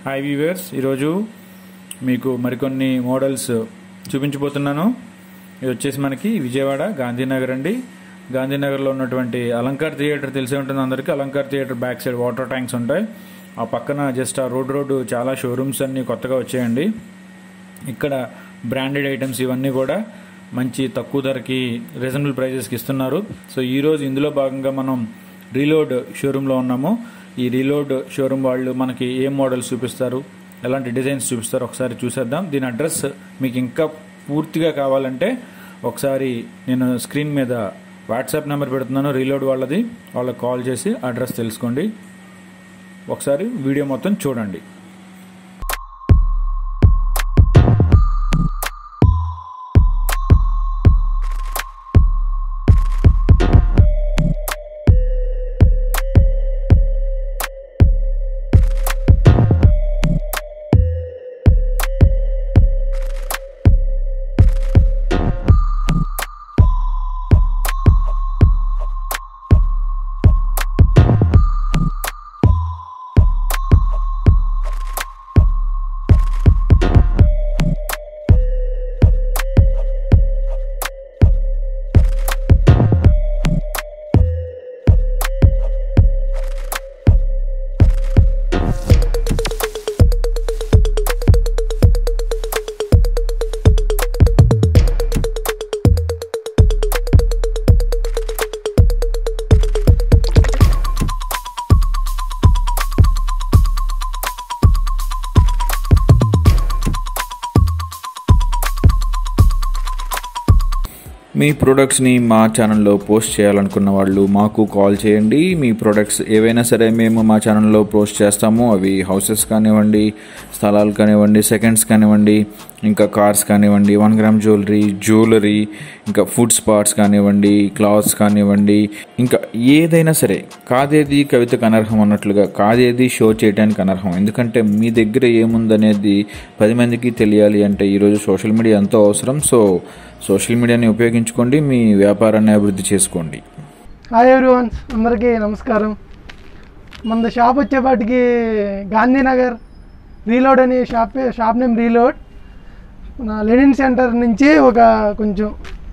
hi viewers ఈరోజు మీకు మరికొన్ని మోడల్స్ చూపించబోతున్నాను ఇది వచ్చేసి మనకి విజయవాడ గాంధీనగర్ అండి గాంధీనగర్లో ఉన్నటువంటి అలంకార్ థియేటర్ తెలిసే ఉంటుంది అందరికీ Alankar theatre back side water tanks ఉంటాయి ఆ పక్కన జస్ట్ ఆ రోడ్ రోడ్డు చాలా షోరూమ్స్ అన్ని కొత్తగా వచ్చాయండి ఇక్కడ బ్రాండెడ్ ఐటమ్స్ ఇవన్నీ కూడా మంచి తక్కువ ధరకి రీజనబుల్ ప్రైజెస్కి ఇస్తున్నారు సో ఈరోజు ఇందులో భాగంగా మనం రీలోడ్ షోరూంలో ఉన్నాము ఈ రీలోడ్ షోరూమ్ వాళ్ళు మనకి ఏం మోడల్స్ చూపిస్తారు ఎలాంటి డిజైన్స్ చూపిస్తారు ఒకసారి చూసేద్దాం దీని అడ్రస్ మీకు ఇంకా పూర్తిగా కావాలంటే ఒకసారి నేను స్క్రీన్ మీద వాట్సాప్ నెంబర్ పెడుతున్నాను రీలోడ్ వాళ్ళది వాళ్ళకి కాల్ చేసి అడ్రస్ తెలుసుకోండి ఒకసారి వీడియో మొత్తం చూడండి మీ ప్రొడక్ట్స్ని మా ఛానల్లో పోస్ట్ చేయాలనుకున్న వాళ్ళు మాకు కాల్ చేయండి మీ ప్రొడక్ట్స్ ఏవైనా సరే మేము మా ఛానల్లో పోస్ట్ చేస్తాము అవి హౌసెస్ కానివ్వండి స్థలాలు కానివ్వండి సెకండ్స్ కానివ్వండి ఇంకా కార్స్ కానివ్వండి వన్ గ్రామ్ జ్యువెలరీ జ్యువెలరీ ఇంకా ఫుడ్ స్పాట్స్ కానివ్వండి క్లాత్స్ కానివ్వండి ఇంకా ఏదైనా సరే కాదేది కవితకు అనర్హం అన్నట్లుగా కాదేది షో చేయడానికి అనర్హం ఎందుకంటే మీ దగ్గర ఏముందనేది పది మందికి తెలియాలి అంటే ఈరోజు సోషల్ మీడియా ఎంతో అవసరం సో సోషల్ మీడియాని ఉపయోగించుకోండి మీ వ్యాపారాన్ని అభివృద్ధి చేసుకోండి హాయ్ ఎవ్రీవన్ అందరికీ నమస్కారం మన షాప్ వచ్చేపాటికి గాంధీనగర్ రీలోడ్ అనే షాప్ షాప్ నేమ్ రీలోడ్ మన లెనిన్ సెంటర్ నుంచి ఒక కొంచెం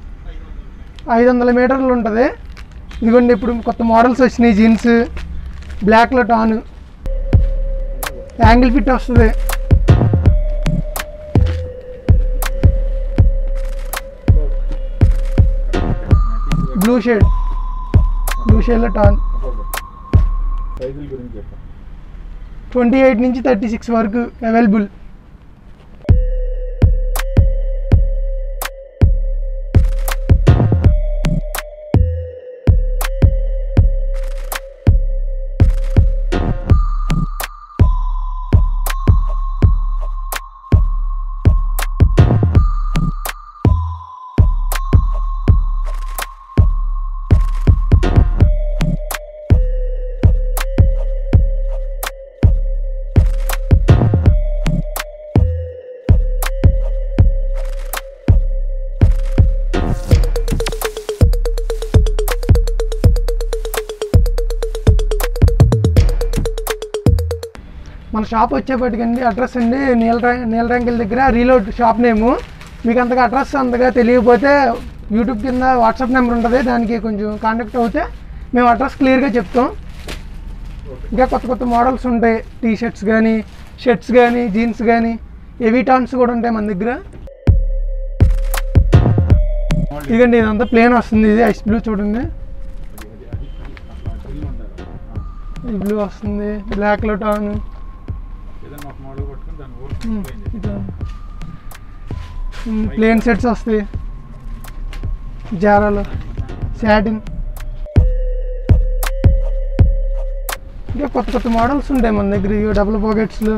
ఐదు వందల మీటర్లు ఉంటుంది ఇదిగోండి ఇప్పుడు కొత్త మోడల్స్ వచ్చినాయి జీన్స్ బ్లాక్లో టాన్ యాంగిల్ ఫిట్ వస్తుంది బ్లూ షేడ్ బ్లూ షేడ్లో టాన్ ట్వంటీ ఎయిట్ నుంచి థర్టీ సిక్స్ వరకు అవైలబుల్ మన షాప్ వచ్చేప్పటికండి అడ్రస్ అండి నీల రా- నీల ర్యాంకిల్ దగ్గర రీలోడ్ షాప్ నేము మీకు అంతగా అడ్రస్ అంతగా తెలియకపోతే యూట్యూబ్ కింద వాట్సాప్ నెంబర్ ఉంటుంది దానికి కొంచెం కాంటాక్ట్ అవుతే మేము అడ్రస్ క్లియర్గా చెప్తాం ఇంకా కొత్త కొత్త మోడల్స్ ఉంటాయి టీ షర్ట్స్ కానీ షర్ట్స్ కానీ జీన్స్ కానీ హెవీ టాన్స్ కూడా ఉంటాయి మన దగ్గర ఇదిగండి ఇదంతా ప్లేన్ వస్తుంది ఇది ఐస్ బ్లూ చూడండి ఈ బ్లూ వస్తుంది బ్లాక్లో టాన్ ప్లేన్ సెట్స్ వస్తాయి జారాలు శాటిన్ ఇంకా కొత్త కొత్త మోడల్స్ ఉంటాయి మన దగ్గర ఇవి డబుల్ పాకెట్స్లో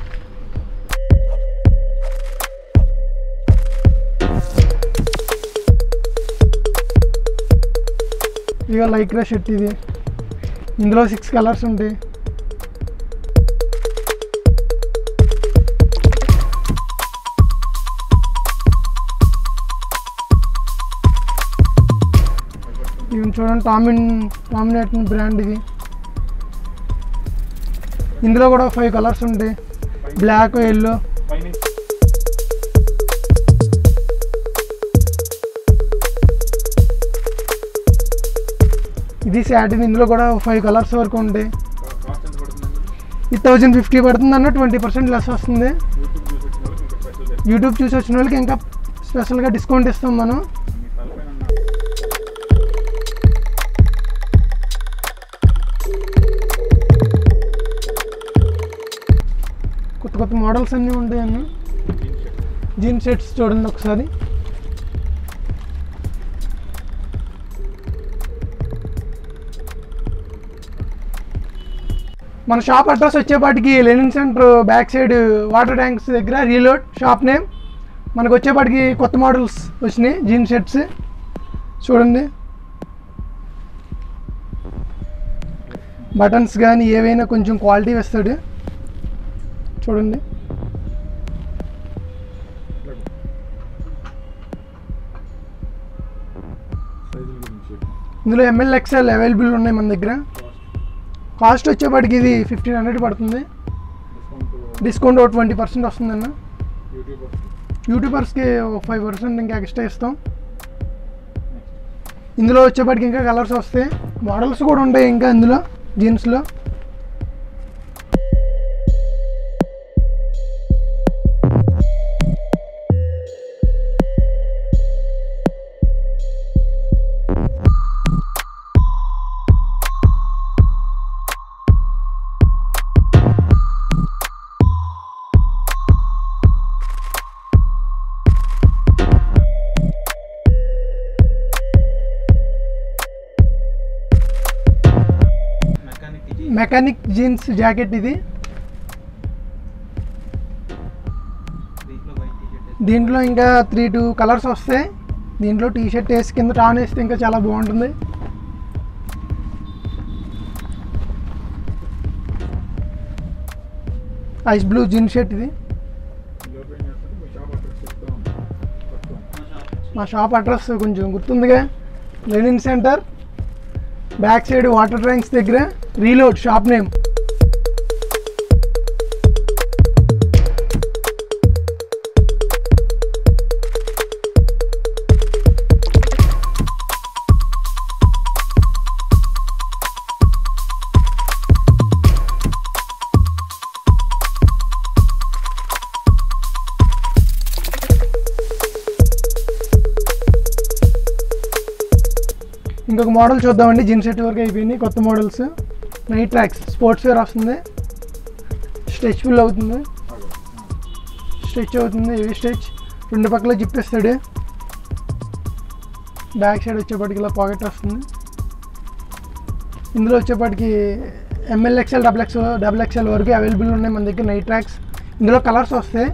ఇక లైక్రా షర్ట్ ఇది ఇందులో సిక్స్ కలర్స్ ఉంటాయి ఇవి చూడండి టామిన్ టామినేట్ బ్రాండ్ ఇది ఇందులో కూడా ఫైవ్ కలర్స్ ఉంటాయి బ్లాక్ ఎల్లో ఇది శాటిన్ ఇందులో కూడా ఫైవ్ కలర్స్ వరకు ఉంటాయి ఇది థౌజండ్ ఫిఫ్టీ పడుతుంది అన్న ట్వంటీ పర్సెంట్ లెస్ వస్తుంది యూట్యూబ్ చూసి వచ్చిన వాళ్ళకి ఇంకా స్పెషల్గా డిస్కౌంట్ ఇస్తాం మనం కొత్త కొత్త మోడల్స్ అన్నీ ఉంటాయన్న జీన్స్ సెట్స్ చూడండి ఒకసారి మన షాప్ అడ్రస్ వచ్చేపాటికి Lenin centre back side water tanks దగ్గర రీలోడ్ షాప్ నేమ్ మనకు వచ్చేపాటికి కొత్త మోడల్స్ వచ్చినాయి జీన్స్ షర్ట్స్ చూడండి బటన్స్ కానీ ఏవైనా కొంచెం క్వాలిటీ వేస్తాడు చూడండి ఇందులో ఎంఎల్ ఎక్స్ఎల్ అవైలబుల్ ఉన్నాయి మన దగ్గర కాస్ట్ వచ్చేపాటికి ఇది ఫిఫ్టీన్ హండ్రెడ్ పడుతుంది డిస్కౌంట్ ఒక ట్వంటీ పర్సెంట్ వస్తుందన్న యూట్యూబర్స్కి ఒక ఫైవ్ పర్సెంట్ ఇంకా ఎక్స్ట్రా ఇస్తాం ఇందులో వచ్చేపాటికి ఇంకా కలర్స్ వస్తాయి మోడల్స్ కూడా ఉంటాయి ఇంకా ఇందులో జీన్స్లో మెకానిక్ జీన్స్ జాకెట్ ఇది దీంట్లో ఇంకా త్రీ టూ కలర్స్ వస్తాయి దీంట్లో టీ షర్ట్ వేసి కింద టాన్ వేస్తే ఇంకా చాలా బాగుంటుంది ఐస్ బ్లూ జీన్స్ షర్ట్ ఇది మా షాప్ అడ్రస్ కొంచెం గుర్తుందిగా Lenin centre back side water tanks దగ్గర రీలోడ్ షాప్ నేమ్ ఇంకొక మోడల్ చూద్దామండి జీన్స్ సెట్ వరకు అయిపోయినాయి కొత్త models night tracks sports wear వస్తుంది స్ట్రెచ్ఫుల్ అవుతుంది స్ట్రెచ్ అవుతుంది హెవీ స్ట్రెచ్ రెండు పక్కల జిప్పేస్తాడు బ్యాక్ సైడ్ వచ్చేప్పటికి ఇలా పాకెట్ వస్తుంది ఇందులో వచ్చేప్పటికి M L X L double X double X L వరకు అవైలబుల్ ఉన్నాయి మన దగ్గర నైట్ ట్రాక్స్ ఇందులో కలర్స్ వస్తాయి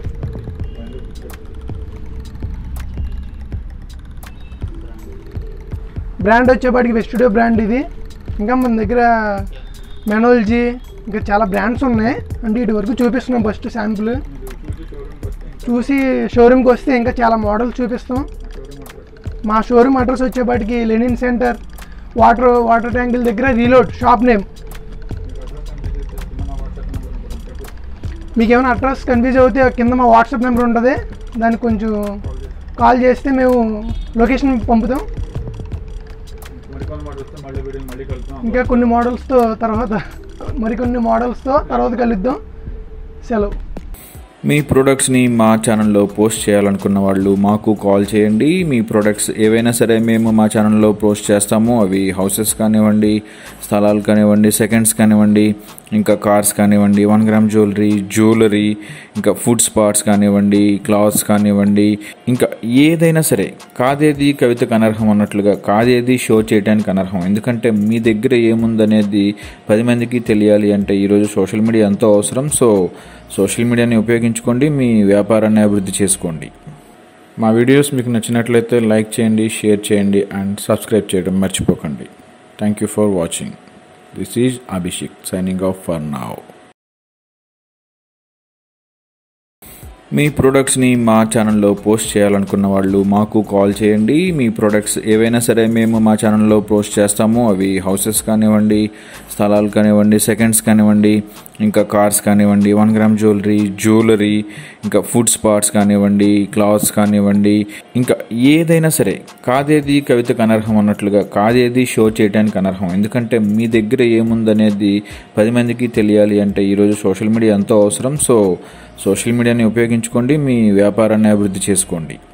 బ్రాండ్ వచ్చేపాటికి వెస్టుడియో బ్రాండ్ ఇది ఇంకా మన దగ్గర మెనోల్జీ ఇంకా చాలా బ్రాండ్స్ ఉన్నాయి అంటే ఇటు వరకు చూపిస్తున్నాం ఫస్ట్ శాంపుల్ చూసి షోరూమ్కి వస్తే ఇంకా చాలా మోడల్స్ చూపిస్తాం మా షోరూమ్ అడ్రస్ వచ్చేపాటికి లెనిన్ సెంటర్ వాటర్ వాటర్ ట్యాంకుల దగ్గర రీలోడ్ షాప్ నేమ్ మీకు ఏమైనా అడ్రస్ కన్ఫ్యూజ్ అవుతే కింద మా వాట్సాప్ నెంబర్ ఉంటుంది దానికి కొంచెం కాల్ చేస్తే మేము లొకేషన్ పంపుతాం మరికొన్ని మాట వస్తే మళ్ళీ వీడియో మళ్ళీ కలుద్దాం ఇంకా కొన్ని మోడల్స్తో తర్వాత మరికొన్ని మోడల్స్తో తర్వాత కలుద్దాం సెలవు మీ ప్రొడక్ట్స్ని మా ఛానల్లో పోస్ట్ చేయాలనుకున్న వాళ్ళు మాకు కాల్ చేయండి మీ ప్రొడక్ట్స్ ఏవైనా సరే మేము మా ఛానల్లో పోస్ట్ చేస్తాము అవి హౌసెస్ కానివ్వండి స్థలాలు కానివ్వండి సెకండ్స్ కానివ్వండి ఇంకా కార్స్ కానివ్వండి వన్ గ్రామ్ జ్యువెలరీ జ్యువెలరీ ఇంకా ఫుడ్ స్పాట్స్ కానివ్వండి క్లాత్స్ కానివ్వండి ఇంకా ఏదైనా సరే కాదేది కవితకు అనర్హం అన్నట్లుగా కాదేది షో చేయడానికి అనర్హం ఎందుకంటే మీ దగ్గర ఏముందనేది పది మందికి తెలియాలి అంటే ఈరోజు సోషల్ మీడియా ఎంతో అవసరం సో సోషల్ మీడియాని ఉపయోగించుకోండి మీ వ్యాపారాన్ని అభివృద్ధి చేసుకోండి మా వీడియోస్ మీకు నచ్చినట్లయితే లైక్ చేయండి షేర్ చేయండి అండ్ సబ్స్క్రైబ్ చేయడం మర్చిపోకండి thank you for watching this is Abhishek signing off for now మీ ప్రొడక్ట్స్ని మా ఛానల్లో పోస్ట్ చేయాలనుకున్న వాళ్ళు మాకు కాల్ చేయండి మీ ప్రొడక్ట్స్ ఏవైనా సరే మేము మా ఛానల్లో పోస్ట్ చేస్తాము అవి హౌసెస్ కానివ్వండి స్థలాలు కానివ్వండి సెకండ్స్ కానివ్వండి ఇంకా కార్స్ కానివ్వండి వన్ గ్రామ్ జ్యువెలరీ జ్యువెలరీ ఇంకా ఫుడ్ స్పాట్స్ కానివ్వండి క్లాత్స్ కానివ్వండి ఇంకా ఏదైనా సరే కాదేది కవితకు అనర్హం అన్నట్లుగా కాదేది షో చేయడానికి అనర్హం ఎందుకంటే మీ దగ్గర ఏముందనేది పది మందికి తెలియాలి అంటే ఈరోజు సోషల్ మీడియా ఎంతో అవసరం సో సోషల్ మీడియాని ఉపయోగించుకోండి మీ వ్యాపారాన్ని అభివృద్ధి చేసుకోండి